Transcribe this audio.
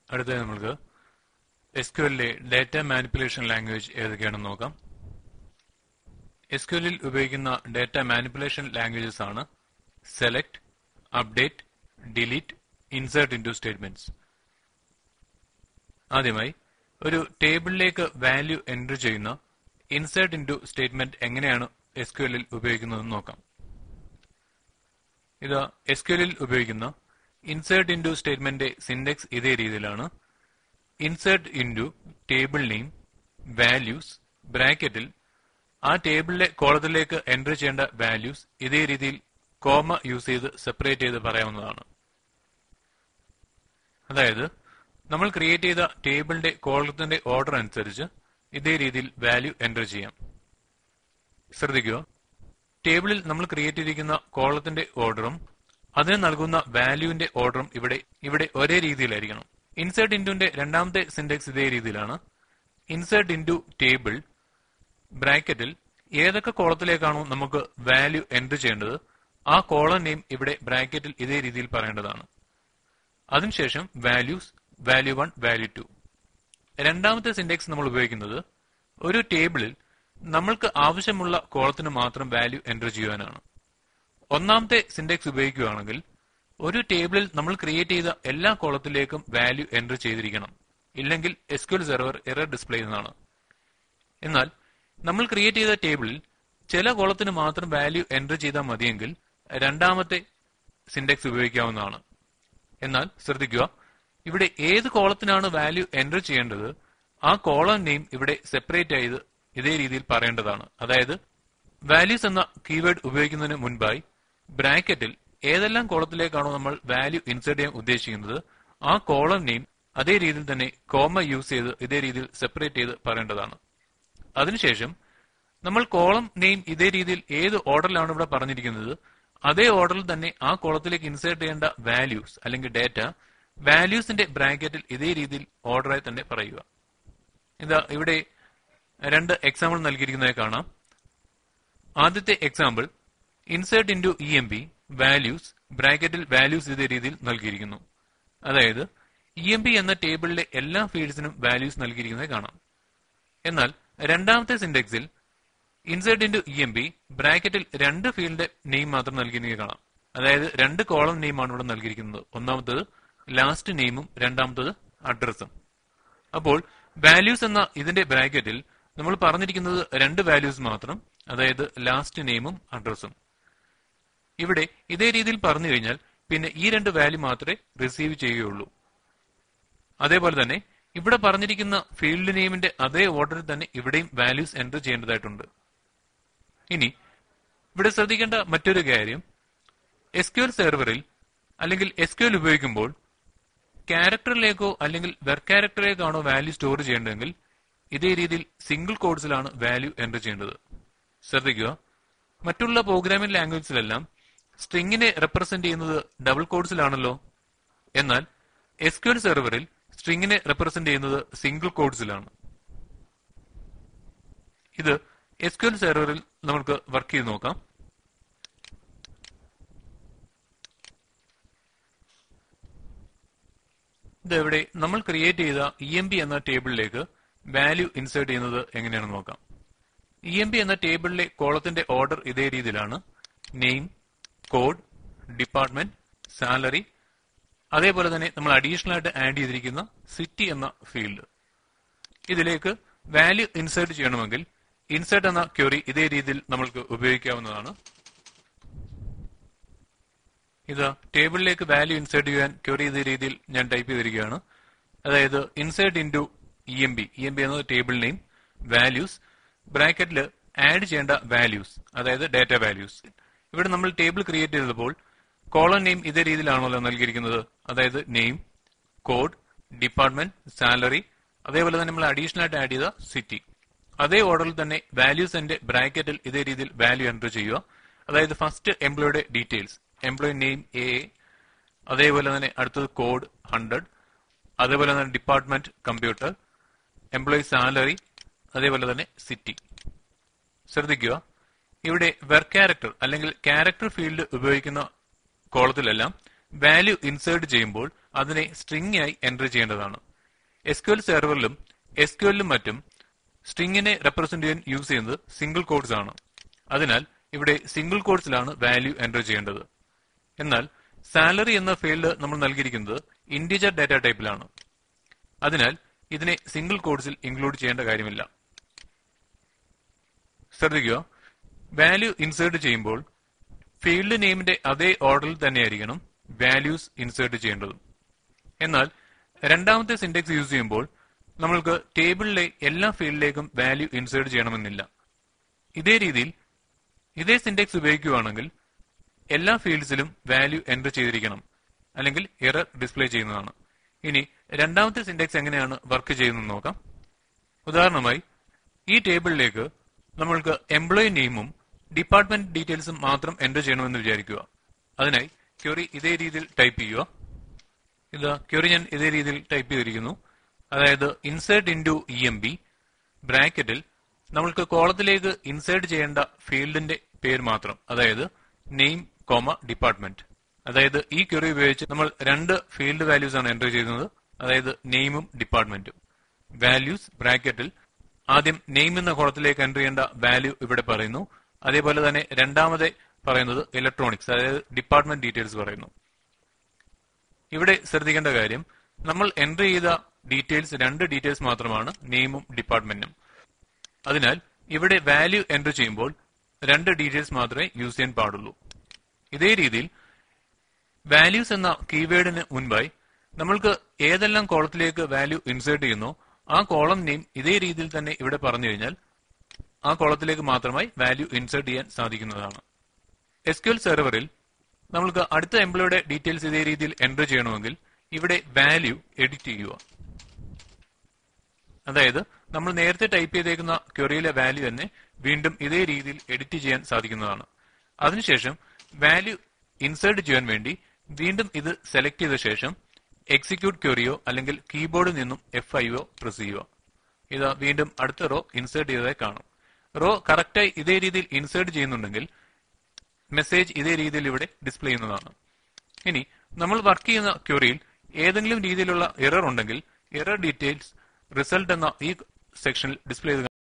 അടുത്തത് നമ്മൾക്ക് എസ്ക്യൂഎല്ലിലെ data manipulation language ഏതൊക്കെയാണെന്ന് നോക്കാം എസ്ക്യൂഎല്ലിൽ ഉപയോഗിക്കുന്ന ഡാറ്റ മാനിപ്പുലേഷൻ ലാംഗ്വേജസ് ആണ് select update delete insert into statements ആദ്യമായി ഒരു ടേബിളിലേക്ക് വാല്യൂ എൻറ്റർ ചെയ്യുന്ന ഇൻസേർട്ട് ഇൻറ്റു സ്റ്റേറ്റ്മെന്റ് എങ്ങനെയാണ് എസ്ക്യൂഎല്ലിൽ ഉപയോഗിക്കുന്നതെന്ന് നോക്കാം ഇത് എസ്ക്യൂഎല്ലിൽ ഉപയോഗിക്കുന്ന ഇൻസേർട്ട് ഇൻറ്റു സ്റ്റേറ്റ്മെന്റ് സിൻഡെക്സ് ഇതേ രീതിയിലാണ് insert into table name values ബ്രാക്കറ്റിൽ ആ ടേബിളിലെ കോളത്തിലേക്ക് എൻറ്റർ ചെയ്യേണ്ട വാല്യൂസ് ഇതേ രീതിയിൽ കോമ യൂസ് ചെയ്ത് സെപ്പറേറ്റ് ചെയ്ത് പറയാവുന്നതാണ് അതായത് നമ്മൾ ക്രിയേറ്റ് ചെയ്ത ടേബിളിന്റെ കോളത്തിന്റെ ഓർഡർ അനുസരിച്ച് ഇതേ രീതിയിൽ വാല്യൂ എൻറ്റർ ചെയ്യാം ശ്രദ്ധിക്കുക ടേബിളിൽ നമ്മൾ ക്രിയേറ്റ് ചെയ്തിരിക്കുന്ന കോളത്തിന്റെ ഓർഡറും അതിന് നൽകുന്ന വാല്യൂവിന്റെ ഓർഡറും ഇവിടെ ഇവിടെ ഒരേ രീതിയിലായിരിക്കണം ഇൻസേർട്ട് ഇൻറ്റുന്റെ രണ്ടാമത്തെ സിൻഡെക്സ് ഇതേ രീതിയിലാണ് ഇൻസേർട്ട് ഇൻറ്റു ടേബിൾ ബ്രാക്കറ്റിൽ ഏതൊക്കെ കോളത്തിലേക്കാണോ നമുക്ക് വാല്യൂ എൻറ്റർ ചെയ്യേണ്ടത് ആ കോളം നെയിം ഇവിടെ ബ്രാക്കറ്റിൽ ഇതേ രീതിയിൽ പറയേണ്ടതാണ് അതിനുശേഷം values value one value two രണ്ടാമത്തെ സിൻഡെക്സ് നമ്മൾ ഉപയോഗിക്കുന്നത് ഒരു ടേബിളിൽ നമ്മൾക്ക് ആവശ്യമുള്ള കോളത്തിന് മാത്രം വാല്യൂ എൻറ്റർ ചെയ്യുവാനാണ് ഒന്നാമത്തെ സിൻഡെക്സ് ഉപയോഗിക്കുകയാണെങ്കിൽ ഒരു ടേബിളിൽ നമ്മൾ ക്രിയേറ്റ് ചെയ്ത എല്ലാ കോളത്തിലേക്കും വാല്യൂ എൻറ്റർ ചെയ്തിരിക്കണം ഇല്ലെങ്കിൽ എസ്ക്യൂൽ സെർവർ എറർ ഡിസ്പ്ലേ ചെയ്യുന്നതാണ് എന്നാൽ നമ്മൾ ക്രിയേറ്റ് ചെയ്ത ടേബിളിൽ ചില കോളത്തിന് മാത്രം വാല്യൂ എൻറ്റർ ചെയ്താൽ മതിയെങ്കിൽ രണ്ടാമത്തെ സിൻഡെക്സ് ഉപയോഗിക്കാവുന്നതാണ് എന്നാൽ ശ്രദ്ധിക്കുക ഇവിടെ ഏത് കോളത്തിനാണ് വാല്യൂ എൻറ്റർ ചെയ്യേണ്ടത് ആ കോളം നെയിം ഇവിടെ സെപ്പറേറ്റ് ചെയ്ത് ഇതേ രീതിയിൽ പറയേണ്ടതാണ് അതായത് വാല്യൂസ് എന്ന കീവേഡ് ഉപയോഗിക്കുന്നതിന് മുൻപായി ബ്രാക്കറ്റിൽ ഏതെല്ലാം കോളത്തിലേക്കാണോ നമ്മൾ വാല്യൂ ഇൻസേർട്ട് ചെയ്യാൻ ഉദ്ദേശിക്കുന്നത് ആ കോളം നെയിം അതേ രീതിയിൽ തന്നെ കോമ യൂസ് ചെയ്ത് ഇതേ രീതിയിൽ സെപ്പറേറ്റ് ചെയ്ത് പറയേണ്ടതാണ് അതിനുശേഷം നമ്മൾ കോളം നെയിം ഇതേ രീതിയിൽ ഏത് ഓർഡറിലാണ് ഇവിടെ പറഞ്ഞിരിക്കുന്നത് അതേ ഓർഡറിൽ തന്നെ ആ കോളത്തിലേക്ക് ഇൻസേർട്ട് ചെയ്യേണ്ട വാല്യൂസ് അല്ലെങ്കിൽ ഡാറ്റ വാല്യൂസിന്റെ ബ്രാക്കറ്റിൽ ഇതേ രീതിയിൽ ഓർഡറായി തന്നെ പറയുക ഇതാ ഇവിടെ രണ്ട് എക്സാമ്പിൾ നൽകിയിരിക്കുന്നതായി കാണാം ആദ്യത്തെ example insert into E M B values ബ്രാക്കറ്റിൽ വാല്യൂസ് ഇതേ രീതിയിൽ നൽകിയിരിക്കുന്നു അതായത് ഇ എം ബി എന്ന ടേബിളിലെ എല്ലാ ഫീൽഡ്സിനും വാല്യൂസ് നൽകിയിരിക്കുന്നത് കാണാം എന്നാൽ രണ്ടാമത്തെ സിൻഡെക്സിൽ insert into E M B ബ്രാക്കറ്റിൽ രണ്ട് ഫീൽഡിന്റെ നെയിം മാത്രം നൽകിയിരിക്കുന്നത് കാണാം അതായത് രണ്ട് കോളം നെയിമാണ് ഇവിടെ നൽകിയിരിക്കുന്നത് ഒന്നാമത്തത് ലാസ്റ്റ് നെയിമും രണ്ടാമത്തത് അഡ്രസ്സും അപ്പോൾ വാല്യൂസ് എന്ന ഇതിന്റെ ബ്രാക്കറ്റിൽ നമ്മൾ പറഞ്ഞിരിക്കുന്നത് രണ്ട് വാല്യൂസ് മാത്രം അതായത് ലാസ്റ്റ് നെയിമും അഡ്രസ്സും ഇവിടെ ഇതേ രീതിയിൽ പറഞ്ഞു കഴിഞ്ഞാൽ പിന്നെ ഈ രണ്ട് വാല്യൂ മാത്രമേ റിസീവ് ചെയ്യുകയുള്ളൂ അതേപോലെ തന്നെ ഇവിടെ പറഞ്ഞിരിക്കുന്ന ഫീൽഡ് നെയിമിന്റെ അതേ ഓർഡറിൽ തന്നെ ഇവിടെയും വാല്യൂസ് എൻറ്റർ ചെയ്യേണ്ടതായിട്ടുണ്ട് ഇനി ഇവിടെ ശ്രദ്ധിക്കേണ്ട മറ്റൊരു കാര്യം എസ്ക്യൂഎൽ സെർവറിൽ അല്ലെങ്കിൽ എസ്ക്യൂഎൽ ഉപയോഗിക്കുമ്പോൾ ക്യാരക്ടറിലേക്കോ അല്ലെങ്കിൽ വെർ ക്യാരക്ടറിലേക്കാണോ വാല്യൂ സ്റ്റോർ ചെയ്യേണ്ടതെങ്കിൽ ഇതേ രീതിയിൽ സിംഗിൾ കോഡ്സിലാണ് വാല്യൂ എൻറ്റർ ചെയ്യേണ്ടത് ശ്രദ്ധിക്കുക മറ്റുള്ള പ്രോഗ്രാമിംഗ് ലാംഗ്വേജിലെല്ലാം സ്ട്രിങ്ങിനെ റെപ്രസെന്റ് ചെയ്യുന്നത് ഡബിൾ കോഡ്സിലാണല്ലോ എന്നാൽ എസ്ക്യൂഎൽ സെർവറിൽ സ്ട്രിങ്ങിനെ റെപ്രസെന്റ് ചെയ്യുന്നത് സിംഗിൾ കോഡ്സിലാണ് ഇത് എസ്ക്യൂഎൽ സെർവറിൽ നമുക്ക് വർക്ക് ചെയ്ത് നോക്കാം ഇതെവിടെ നമ്മൾ ക്രിയേറ്റ് ചെയ്ത ഇ എം ബി എന്ന ടേബിളിലേക്ക് വാല്യൂ ഇൻസേർട്ട് ചെയ്യുന്നത് എങ്ങനെയാണെന്ന് നോക്കാം ഇ എം ബി എന്ന ടേബിളിലെ കോളത്തിന്റെ ഓർഡർ ഇതേ രീതിയിലാണ് നെയിം കോഡ് ഡിപ്പാർട്ട്മെന്റ് സാലറി അതേപോലെ തന്നെ നമ്മൾ അഡീഷണൽ ആയിട്ട് ആഡ് ചെയ്തിരിക്കുന്ന സിറ്റി എന്ന ഫീൽഡ് ഇതിലേക്ക് വാല്യൂ ഇൻസേർട്ട് ചെയ്യണമെങ്കിൽ ഇൻസേർട്ട് എന്ന ക്വറി ഇതേ രീതിയിൽ നമ്മൾക്ക് ഉപയോഗിക്കാവുന്നതാണ് ഇത് ടേബിളിലേക്ക് വാല്യൂ ഇൻസേർട്ട് ചെയ്യാൻ ക്വറി ഇതേ രീതിയിൽ ഞാൻ ടൈപ്പ് ചെയ്തിരിക്കുകയാണ് അതായത് insert into E M B E M B എന്നത് ടേബിൾ നെയിം വാല്യൂസ് ബ്രാക്കറ്റിൽ ആഡ് ചെയ്യേണ്ട വാല്യൂസ് അതായത് ഡാറ്റ വാല്യൂസ് ഇവിടെ നമ്മൾ ടേബിൾ ക്രിയേറ്റ് ചെയ്തപ്പോൾ കോളം നെയിം ഇതേ രീതിയിലാണല്ലോ നൽകിയിരിക്കുന്നത് അതായത് നെയിം കോഡ് ഡിപ്പാർട്ട്മെന്റ് സാലറി അതേപോലെ തന്നെ നമ്മൾ അഡീഷണൽ ആയിട്ട് ആഡ് ചെയ്ത സിറ്റി അതേ ഓർഡറിൽ തന്നെ വാല്യൂസിന്റെ ബ്രാക്കറ്റിൽ ഇതേ രീതിയിൽ വാല്യൂ എൻറ്റർ ചെയ്യുക അതായത് ഫസ്റ്റ് എംപ്ലോയിയുടെ ഡീറ്റെയിൽസ് എംപ്ലോയി നെയിം എ അതേപോലെ തന്നെ അടുത്തത് കോഡ് ഹൺഡ്രഡ് അതേപോലെ തന്നെ ഡിപ്പാർട്ട്മെന്റ് കമ്പ്യൂട്ടർ എംപ്ലോയി സാലറി അതേപോലെ തന്നെ സിറ്റി ശ്രദ്ധിക്കുക ഇവിടെ വെർ ക്യാരക്ടർ അല്ലെങ്കിൽ ക്യാരക്ടർ ഫീൽഡ് ഉപയോഗിക്കുന്ന കോളത്തിലെല്ലാം വാല്യൂ ഇൻസേർട്ട് ചെയ്യുമ്പോൾ അതിനെ സ്ട്രിംഗ് ആയി എൻറ്റർ ചെയ്യേണ്ടതാണ് എസ്ക്യുഎൽ സെർവറിലും എസ്ക്യുഎല്ലിലും മറ്റും സ്ട്രിങ്ങിനെ റെപ്രസെന്റ് ചെയ്യാൻ യൂസ് ചെയ്യുന്നത് സിംഗിൾ കോഡ്സ് ആണ് അതിനാൽ ഇവിടെ സിംഗിൾ കോഡ്സിലാണ് വാല്യൂ എൻറ്റർ ചെയ്യേണ്ടത് എന്നാൽ സാലറി എന്ന ഫീൽഡ് നമ്മൾ നൽകിയിരിക്കുന്നത് ഇന്റിജർ ഡാറ്റ ടൈപ്പിലാണ് അതിനാൽ ഇതിനെ സിംഗിൾ കോഡ്സിൽ ഇൻക്ലൂഡ് ചെയ്യേണ്ട കാര്യമില്ല ശ്രദ്ധിക്കുക വാല്യൂ ഇൻസേർട്ട് ചെയ്യുമ്പോൾ ഫീൽഡ് നെയിമിന്റെ അതേ ഓർഡറിൽ തന്നെയായിരിക്കണം വാല്യൂസ് ഇൻസേർട്ട് ചെയ്യേണ്ടതും എന്നാൽ രണ്ടാമത്തെ സിന്റെക്സ് യൂസ് ചെയ്യുമ്പോൾ നമ്മൾക്ക് ടേബിളിലെ എല്ലാ ഫീൽഡിലേക്കും വാല്യൂ ഇൻസേർട്ട് ചെയ്യണമെന്നില്ല ഇതേ രീതിയിൽ ഇതേ സിന്റെക്സ് ഉപയോഗിക്കുകയാണെങ്കിൽ എല്ലാ ഫീൽഡ്സിലും വാല്യൂ എൻറ്റർ ചെയ്തിരിക്കണം അല്ലെങ്കിൽ എറർ ഡിസ്പ്ലേ ചെയ്യുന്നതാണ് ഇനി രണ്ടാമത്തെ സിന്റെക്സ് എങ്ങനെയാണ് വർക്ക് ചെയ്യുന്നത് നോക്കാം ഉദാഹരണമായി ഈ ടേബിളിലേക്ക് നമ്മൾക്ക് എംപ്ലോയി നെയിമും ഡിപ്പാർട്ട്മെന്റ് ഡീറ്റെയിൽസും മാത്രം എൻറ്റർ ചെയ്യണമെന്ന് വിചാരിക്കുക അതിനായി ക്വറി ഇതേ രീതിയിൽ ടൈപ്പ് ചെയ്യുക ഇത് ക്വറി ഞാൻ ഇതേ രീതിയിൽ ടൈപ്പ് ചെയ്തിരിക്കുന്നു അതായത് insert into E M B ബ്രാക്കറ്റിൽ നമ്മൾക്ക് കോളത്തിലേക്ക് ഇൻസേർട്ട് ചെയ്യേണ്ട ഫീൽഡിന്റെ പേര് മാത്രം അതായത് നെയിം കോമ ഡിപ്പാർട്ട്മെന്റ് അതായത് ഈ ക്വറി ഉപയോഗിച്ച് നമ്മൾ രണ്ട് ഫീൽഡ് വാല്യൂസ് ആണ് എൻറ്റർ ചെയ്യുന്നത് അതായത് നെയിമും ഡിപ്പാർട്ട്മെന്റും വാല്യൂസ് ബ്രാക്കറ്റിൽ ആദ്യം നെയിം എന്ന കോളത്തിലേക്ക് എൻറ്റർ ചെയ്യേണ്ട വാല്യൂ ഇവിടെ പറയുന്നു അതേപോലെ തന്നെ രണ്ടാമതെ പറയുന്നത് ഇലക്ട്രോണിക്സ് അതായത് ഡിപ്പാർട്ട്മെന്റ് ഡീറ്റെയിൽസ് പറയുന്നു ഇവിടെ ശ്രദ്ധിക്കേണ്ട കാര്യം നമ്മൾ എൻറ്റർ ചെയ്ത ഡീറ്റെയിൽസ് രണ്ട് ഡീറ്റെയിൽസ് മാത്രമാണ് നെയിമും ഡിപ്പാർട്ട്മെന്റും അതിനാൽ ഇവിടെ വാല്യൂ എൻറ്റർ ചെയ്യുമ്പോൾ രണ്ട് ഡീറ്റെയിൽസ് മാത്രമേ യൂസ് ചെയ്യാൻ പാടുള്ളൂ ഇതേ രീതിയിൽ വാല്യൂസ് എന്ന കീവേഡിന് മുൻപായി നമ്മൾക്ക് ഏതെല്ലാം കോളത്തിലേക്ക് വാല്യൂ ഇൻസേർട്ട് ചെയ്യുന്നോ ആ കോളം നെയിം ഇതേ രീതിയിൽ തന്നെ ഇവിടെ പറഞ്ഞു കഴിഞ്ഞാൽ ആ കോളത്തിലേക്ക് മാത്രമായി വാല്യൂ ഇൻസേർട്ട് ചെയ്യാൻ സാധിക്കുന്നതാണ് എസ്ക്യുഎൽ സെർവറിൽ നമ്മൾക്ക് അടുത്ത എംപ്ലോയിയുടെ ഡീറ്റെയിൽസ് ഇതേ രീതിയിൽ എൻറ്റർ ചെയ്യണമെങ്കിൽ ഇവിടെ വാല്യൂ എഡിറ്റ് ചെയ്യുക അതായത് നമ്മൾ നേരത്തെ ടൈപ്പ് ചെയ്തേക്കുന്ന ക്വറിയിലെ വാല്യൂ തന്നെ വീണ്ടും ഇതേ രീതിയിൽ എഡിറ്റ് ചെയ്യാൻ സാധിക്കുന്നതാണ് അതിനുശേഷം വാല്യൂ ഇൻസേർട്ട് ചെയ്യാൻ വേണ്ടി വീണ്ടും ഇത് സെലക്ട് ചെയ്ത ശേഷം എക്സിക്യൂട്ട് ക്വറിയോ അല്ലെങ്കിൽ കീബോർഡിൽ നിന്നും എഫ് ഐഒ പ്രസ് ചെയ്യുക ഇത് വീണ്ടും അടുത്ത റോ ഇൻസേർട്ട് ചെയ്തതായി കാണും റോ കറക്റ്റായി ഇതേ രീതിയിൽ ഇൻസേർട്ട് ചെയ്യുന്നുണ്ടെങ്കിൽ മെസ്സേജ് ഇതേ രീതിയിൽ ഇവിടെ ഡിസ്പ്ലേ ചെയ്യുന്നതാണ് ഇനി നമ്മൾ വർക്ക് ചെയ്യുന്ന ക്വറിയിൽ ഏതെങ്കിലും രീതിയിലുള്ള എറർ ഉണ്ടെങ്കിൽ എറർ ഡീറ്റെയിൽസ് റിസൾട്ട് എന്ന ഈ സെക്ഷനിൽ ഡിസ്പ്ലേ ചെയ്ത്